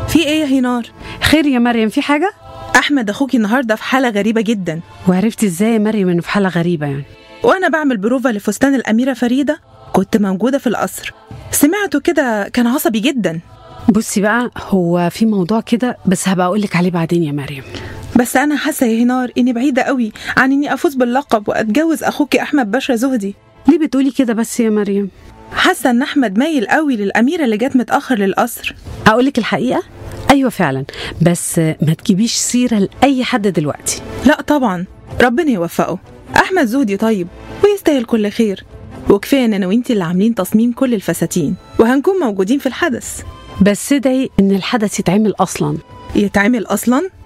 في ايه يا هينار خير يا مريم في حاجة؟ احمد اخوكي النهارده في حاله غريبه جدا وعرفتي ازاي يا مريم انه في حالة غريبة يعني؟ وانا بعمل بروفا لفستان الاميره فريده كنت موجوده في القصر سمعته كده كان عصبي جدا بصي بقى هو في موضوع كده بس هبقى اقول لك عليه بعدين يا مريم بس انا حاسه يا هينار اني بعيده قوي عن اني افوز باللقب واتجوز اخوكي احمد باشا زهدي ليه بتقولي كده بس يا مريم؟ حاسه ان احمد مايل قوي للاميره اللي جت متاخر للقصر اقول لك الحقيقة؟ ايوه فعلا بس ما تجيبيش سيرة لاي حد دلوقتي لا طبعا ربنا يوفقه احمد زهدي طيب ويستاهل كل خير وكفايه ان انا وانتي اللي عاملين تصميم كل الفساتين وهنكون موجودين في الحدث بس ادعي ان الحدث يتعمل اصلا يتعمل اصلا